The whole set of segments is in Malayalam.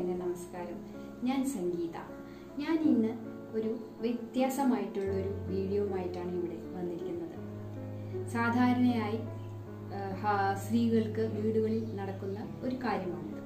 തന്നെ നമസ്കാരം ഞാൻ സംഗീത ഞാൻ ഇന്ന് ഒരു വ്യത്യാസമായിട്ടുള്ള ഒരു വീഡിയോയുമായിട്ടാണ് ഇവിടെ വന്നിരിക്കുന്നത് സാധാരണയായി ആ, ഹാ- സ്ത്രീകൾക്ക് വീടുകളിൽ നടക്കുന്ന ഒരു കാര്യമാണിത്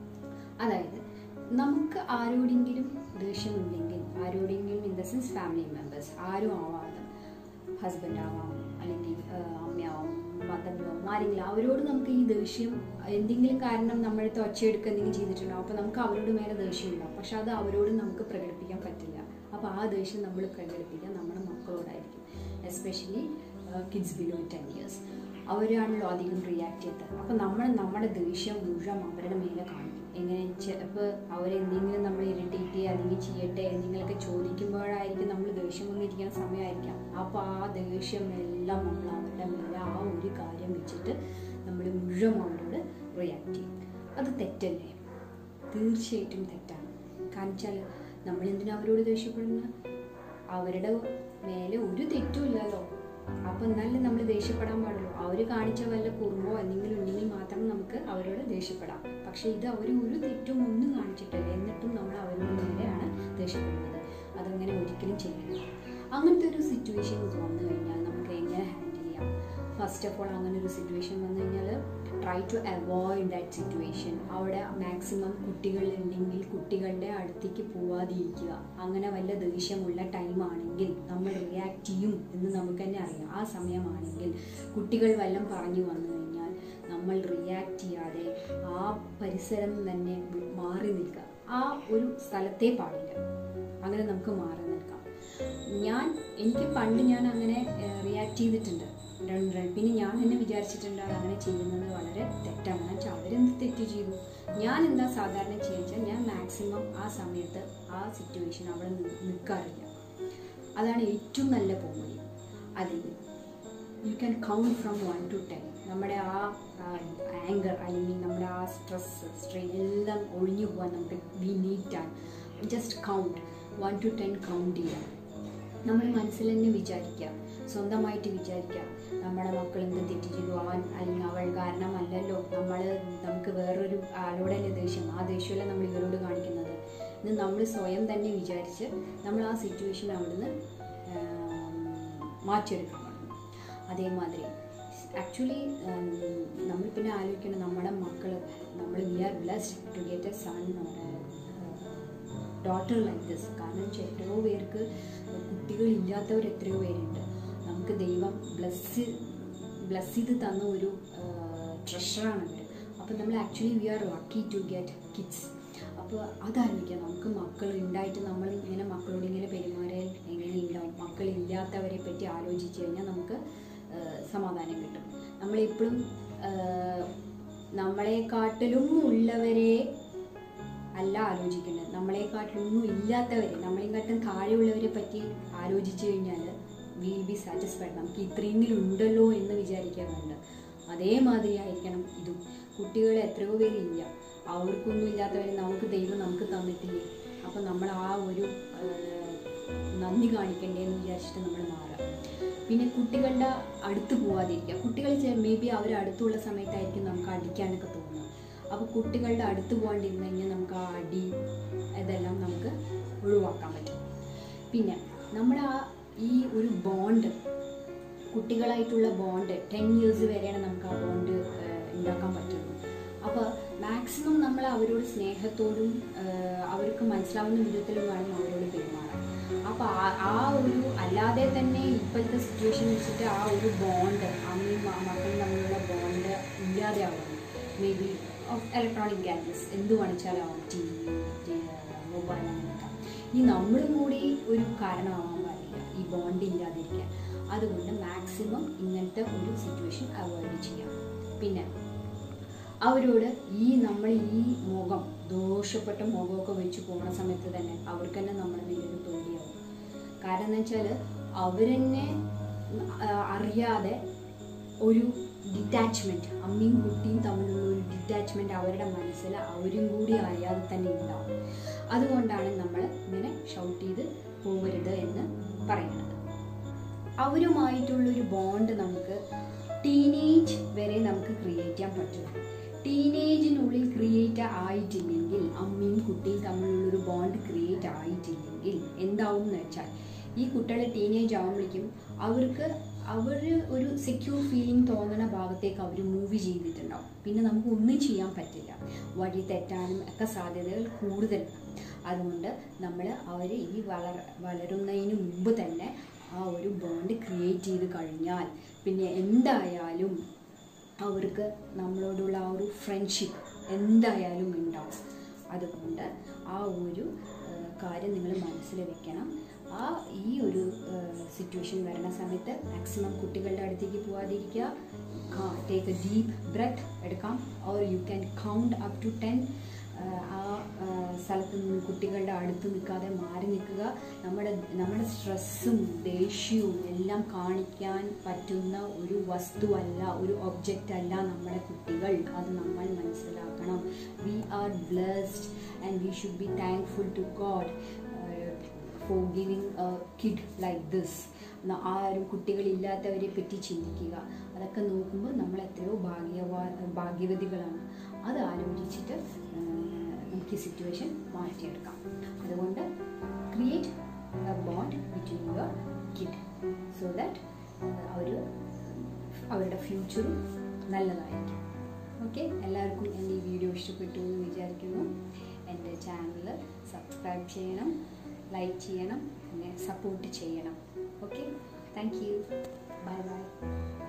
അതായത് നമുക്ക് ആരോടെങ്കിലും ദേഷ്യമുണ്ടെങ്കിൽ ആരോടെങ്കിലും in the sense family members ആരും ആവാതെ ഹസ്ബൻഡ് ആവാം അല്ലെങ്കിൽ ആ, അമ്മയാവാം മദറിലാവും ആരെങ്കിലും അവരോട് നമുക്ക് ഈ ദേഷ്യം എന്തെങ്കിലും കാരണം നമ്മളടുത്ത് ഒച്ചയെടുക്കുക എന്തെങ്കിലും ചെയ്തിട്ടുണ്ടാവും അപ്പോൾ നമുക്ക് അവരോട് മേലെ ദേഷ്യം ഉണ്ടാവും പക്ഷെ അത് അവരോട് നമുക്ക് പ്രകടിപ്പിക്കാൻ പറ്റില്ല അപ്പോൾ ആ ദേഷ്യം നമ്മൾ പ്രകടിപ്പിക്കുക നമ്മുടെ മക്കളോടായിരിക്കും especially kids below ten years അവരാണല്ലോ അധികം റിയാക്ട് ചെയ്തത് അപ്പോൾ നമ്മൾ നമ്മുടെ ദേഷ്യം മുഴുവൻ അവരുടെ മേലെ കാണിക്കും എങ്ങനെ ചിലപ്പോൾ അവരെന്തെങ്കിലും നമ്മൾ ഇറിറ്റേറ്റ് ചെയ്യുക അല്ലെങ്കിൽ ചെയ്യട്ടെ എന്തെങ്കിലുമൊക്കെ ചോദിക്കുമ്പോഴായിരിക്കും നമ്മൾ ദേഷ്യം വന്നിരിക്കുന്ന സമയമായിരിക്കാം അപ്പോൾ ആ ദേഷ്യം എല്ലാം നമ്മൾ അവരുടെ മേലെ ആ ഒരു കാര്യം വെച്ചിട്ട് നമ്മൾ മുഴുവൻ അവരോട് റിയാക്ട് ചെയ്യും അത് തെറ്റല്ലേ തീർച്ചയായിട്ടും തെറ്റാണ് കാരണം വെച്ചാൽ നമ്മൾ എന്തിനാ അവരോട് ദേഷ്യപ്പെടുന്നത് അവരുടെ മേലെ ഒരു തെറ്റും ഇല്ലല്ലോ അപ്പൊ എന്നാലും നമ്മൾ ദേഷ്യപ്പെടാൻ പാടുള്ളൂ അവർ കാണിച്ച വല്ല കുറുമ്പോ എന്തെങ്കിലും ഉണ്ടെങ്കിൽ മാത്രം നമുക്ക് അവരോട് ദേഷ്യപ്പെടാം പക്ഷെ ഇത് അവർ ഒരു തെറ്റും ഒന്നും കാണിച്ചിട്ടില്ല എന്നിട്ടും നമ്മൾ അവരോട് നേരെയാണ് ദേഷ്യപ്പെടുന്നത് അതങ്ങനെ ഒരിക്കലും ചെയ്യരുത് അങ്ങനത്തെ ഒരു സിറ്റുവേഷൻസ് വന്നു കഴിഞ്ഞാൽ നമുക്ക് എങ്ങനെ ഹാൻഡിൽ ചെയ്യാം ഫസ്റ്റ് ഓഫ് ഓൾ അങ്ങനെ ഒരു സിറ്റുവേഷൻ വന്നു കഴിഞ്ഞാൽ try to avoid that situation അവിടെ മാക്സിമം കുട്ടികളുണ്ടെങ്കിൽ കുട്ടികളുടെ അടുത്തേക്ക് പോവാതിരിക്കുക അങ്ങനെ വല്ല ദേഷ്യമുള്ള ടൈമാണെങ്കിൽ നമ്മൾ റിയാക്ട് ചെയ്യും എന്ന് നമുക്ക് തന്നെ അറിയാം ആ സമയമാണെങ്കിൽ കുട്ടികൾ വല്ലതും പറഞ്ഞു വന്നു കഴിഞ്ഞാൽ നമ്മൾ റിയാക്ട് ചെയ്യാതെ ആ പരിസരം തന്നെ വി- മാറി നിൽക്കുക ആ ഒരു സ്ഥലത്തേ പാടില്ല അങ്ങനെ നമുക്ക് മാറി നിൽക്കാം ഞാൻ എനിക്ക് പണ്ട് ഞാൻ അങ്ങനെ റിയാക്ട് ചെയ്തിട്ടുണ്ട് രണ്ട് രണ്ട് പിന്നെ ഞാൻ എന്നെ വിചാരിച്ചിട്ടുണ്ട് അത് അങ്ങനെ ചെയ്യുന്നത് വളരെ തെറ്റാണ് എന്ന് വെച്ചാൽ അവരെന്ത് തെറ്റ് ചെയ്തു ഞാൻ എന്താ സാധാരണ ചെയ്യുക ഞാൻ മാക്സിമം ആ സമയത്ത് ആ സിറ്റുവേഷൻ അവിടെ നി- നിൽക്കാറില്ല അതാണ് ഏറ്റവും നല്ല പോംവഴി അല്ലെങ്കിൽ you can count from one to ten നമ്മുടെ ആ ആങ്കർ അല്ലെങ്കിൽ നമ്മുടെ ആ സ്ട്രെസ് സ്ട്രെയിൻ എല്ലാം ഒഴിഞ്ഞു പോകാൻ നമുക്ക് we need time just count one to ten count ചെയ്യാം നമ്മൾ മനസ്സിൽ തന്നെ വിചാരിക്കുക സ്വന്തമായിട്ട് വിചാരിക്കുക നമ്മുടെ മക്കൾ എന്ത് തെറ്റ് ചെയ്തു അവൻ അല്ലെങ്കിൽ അവൾ കാരണമല്ലല്ലോ നമ്മൾ നമുക്ക് വേറൊരു ആളോടല്ലേ ദേഷ്യം ആ ദേഷ്യമല്ല നമ്മൾ ഇവരോട് കാണിക്കുന്നത് എന്ന് നമ്മൾ സ്വയം തന്നെ വിചാരിച്ച് നമ്മൾ ആ സിറ്റുവേഷൻ അവിടുന്ന് ആം, മാറ്റിയെടുക്കാൻ പാടുന്നു അതേമാതിരി ആക്ച്വലി നമ്മൾ പിന്നെ ആലോചിക്കണം നമ്മുടെ മക്കൾ നമ്മൾ we are blessed to get a son daughter like this കാരണം വെച്ചാൽ എത്രയോ പേർക്ക് കുട്ടികളില്ലാത്തവർ എത്രയോ പേരുണ്ട് നമുക്ക് ദൈവം ബ്ലസ് ബ്ലസ് ചെയ്ത് തന്ന ഒരു ട്രഷറാണ് അവർ അപ്പോൾ നമ്മൾ actually we are lucky to get kids അപ്പോൾ അതാലോചിക്കാം നമുക്ക് മക്കൾ ഉണ്ടായിട്ട് നമ്മൾ ഇങ്ങനെ മക്കളോട് ഇങ്ങനെ പെരുമാറിയാൽ എങ്ങനെ ഉണ്ടാവും മക്കളില്ലാത്തവരെ പറ്റി ആലോചിച്ച് കഴിഞ്ഞാൽ നമുക്ക് ആ, സമാധാനം കിട്ടും നമ്മളെപ്പോഴും ആ, നമ്മളെക്കാട്ടിലും ഉള്ളവരെ അല്ല ആലോചിക്കേണ്ടത് നമ്മളെക്കാട്ടിലൊന്നും ഇല്ലാത്തവരെ നമ്മളെക്കാട്ടും താഴെയുള്ളവരെ പറ്റി ആലോചിച്ചു കഴിഞ്ഞാൽ വിൽ ബി സാറ്റിസ്ഫൈഡ് നമുക്ക് ഇത്രയെങ്കിലും ഉണ്ടല്ലോ എന്ന് വിചാരിക്കാറുണ്ട് അതേമാതിരി ആയിരിക്കണം ഇതും കുട്ടികൾ എത്രയോ പേരില്ല അവർക്കൊന്നും ഇല്ലാത്തവരെ നമുക്ക് ദൈവം നമുക്ക് തന്നിട്ടില്ലേ അപ്പം നമ്മൾ ആ ഒരു ആ, നന്ദി കാണിക്കണ്ടേ എന്ന് വിചാരിച്ചിട്ട് നമ്മൾ മാറാം പിന്നെ കുട്ടികളുടെ അടുത്ത് പോവാതിരിക്കുക കുട്ടികൾ മേ ബി അവർ അടുത്തുള്ള സമയത്തായിരിക്കും നമുക്ക് അടിക്കാനൊക്കെ തോന്നുന്നത് അപ്പോൾ കുട്ടികളുടെ അടുത്ത് പോകാണ്ടിരുന്ന് കഴിഞ്ഞാൽ നമുക്ക് ആ അടി ഇതെല്ലാം നമുക്ക് ഒഴിവാക്കാൻ പറ്റും പിന്നെ നമ്മുടെ ആ ഈ ഒരു ബോണ്ട് കുട്ടികളായിട്ടുള്ള ബോണ്ട് ടെൻ ഇയേഴ്സ് വരെയാണ് നമുക്ക് ആ ബോണ്ട് ഉണ്ടാക്കാൻ പറ്റുള്ളൂ അപ്പോൾ മാക്സിമം നമ്മൾ അവരോട് സ്നേഹത്തോടും ഏഹ്, അവർക്ക് മനസ്സിലാവുന്ന വിധത്തിലും വേണം അവരോട് പെരുമാറാൻ അപ്പോൾ ആ- ആ ഒരു അല്ലാതെ തന്നെ ഇപ്പോഴത്തെ സിറ്റുവേഷൻ വെച്ചിട്ട് ആ ഒരു ബോണ്ട് അമ്മയും മ- മക്കളും തമ്മിലുള്ള ബോണ്ട് ഇല്ലാതെ ആവുന്നു മേ ബി ഇലക്ട്രോണിക് ഗാഡ്ജറ്റ്സ് എന്ത് കാണിച്ചാലാവും ടി വി മൊബൈൽ അങ്ങനെയൊക്കെ ഈ നമ്മളും കൂടി ഒരു കാരണമാവാൻ പാടില്ല ഈ ബോണ്ട് ഇല്ലാതിരിക്കാൻ അതുകൊണ്ട് മാക്സിമം ഇങ്ങനത്തെ ഒരു സിറ്റുവേഷൻ അവോയ്ഡ് ചെയ്യാം പിന്നെ അവരോട് ഈ നമ്മൾ ഈ മുഖം ദോഷപ്പെട്ട മുഖമൊക്കെ വെച്ച് പോകുന്ന സമയത്ത് തന്നെ അവർക്ക് തന്നെ നമ്മുടെ മേലൊരു പേടിയാവും കാരണം എന്ന് വെച്ചാൽ അവരെന്നെ ആ, അറിയാതെ ഒരു ഡിറ്റാച്ച്മെൻറ്റ് അമ്മയും കുട്ടിയും തമ്മിലുള്ള ഒരു ഡിറ്റാച്ച്മെൻറ്റ് അവരുടെ മനസ്സിൽ അവരും കൂടി അറിയാതെ തന്നെ ഉണ്ടാവും അതുകൊണ്ടാണ് നമ്മൾ ഇങ്ങനെ ഷൗട്ട് ചെയ്ത് പോകരുത് എന്ന് പറയുന്നത് അവരുമായിട്ടുള്ളൊരു ബോണ്ട് നമുക്ക് ടീനേജ് വരെ നമുക്ക് ക്രിയേറ്റ് ചെയ്യാൻ പറ്റും ടീനേജിനുള്ളിൽ ക്രിയേറ്റ് ആയിട്ടില്ലെങ്കിൽ അമ്മയും കുട്ടിയും തമ്മിലുള്ളൊരു ബോണ്ട് ക്രിയേറ്റ് ആയിട്ടില്ലെങ്കിൽ എന്താവും എന്ന് വെച്ചാൽ ഈ കുട്ടികളെ ടീനേജ് ആകുമ്പോഴേക്കും അവർക്ക് അവർ ഒരു സെക്യൂർ ഫീലിംഗ് തോന്നുന്ന ഭാഗത്തേക്ക് അവർ മൂവ് ചെയ്തിട്ടുണ്ടാവും പിന്നെ നമുക്ക് ഒന്നും ചെയ്യാൻ പറ്റില്ല വഴി തെറ്റാനും ഒക്കെ സാധ്യതകൾ കൂടുതലാണ് അതുകൊണ്ട് നമ്മൾ അവർ ഈ വളർ വളരുന്നതിന് മുമ്പ് തന്നെ ആ ഒരു ബോണ്ട് ക്രിയേറ്റ് ചെയ്ത് കഴിഞ്ഞാൽ പിന്നെ എന്തായാലും അവർക്ക് നമ്മളോടുള്ള ആ ഒരു ഫ്രണ്ട്ഷിപ്പ് എന്തായാലും ഉണ്ടാവും അതുകൊണ്ട് ആ ഒരു ആ, കാര്യം നിങ്ങൾ മനസ്സിൽ വെക്കണം ആ ഈ ഒരു സിറ്റുവേഷൻ വരുന്ന സമയത്ത് മാക്സിമം കുട്ടികളുടെ അടുത്തേക്ക് പോവാതിരിക്കുക ടേക്ക് എ ഡീപ്പ് ബ്രെത്ത് എടുക്കാം or you can count up to ten ആ ആ, സ്ഥലത്ത് നിന്ന് കുട്ടികളുടെ അടുത്ത് നിൽക്കാതെ മാറി നിൽക്കുക നമ്മുടെ നമ്മുടെ സ്ട്രെസ്സും ദേഷ്യവും എല്ലാം കാണിക്കാൻ പറ്റുന്ന ഒരു വസ്തുവല്ല ഒരു ഒബ്ജക്റ്റ് അല്ല നമ്മുടെ കുട്ടികൾ അത് നമ്മൾ മനസ്സിലാക്കണം we are blessed and we should be thankful to God for giving a kid like this ആരും കുട്ടികളില്ലാത്തവരെ പറ്റി ചിന്തിക്കുക അതൊക്കെ നോക്കുമ്പോൾ നമ്മൾ എത്രയോ ഭാഗ്യവാ ഭാഗ്യവതികളാണ് അത് ആലോചിച്ചിട്ട് ആ, നമുക്ക് ഈ സിറ്റുവേഷൻ മാറ്റിയെടുക്കാം അതുകൊണ്ട് create a bond between your kid so that അവർ അവരുടെ ഫ്യൂച്ചറും നല്ലതായിരിക്കും ഓക്കെ എല്ലാവർക്കും എൻ്റെ ഈ വീഡിയോ ഇഷ്ടപ്പെട്ടു എന്ന് വിചാരിക്കുന്നു എൻ്റെ ചാനൽ സബ്സ്ക്രൈബ് ചെയ്യണം ലൈക്ക് ചെയ്യണം പിന്നെ സപ്പോർട്ട് ചെയ്യണം okay thank you bye by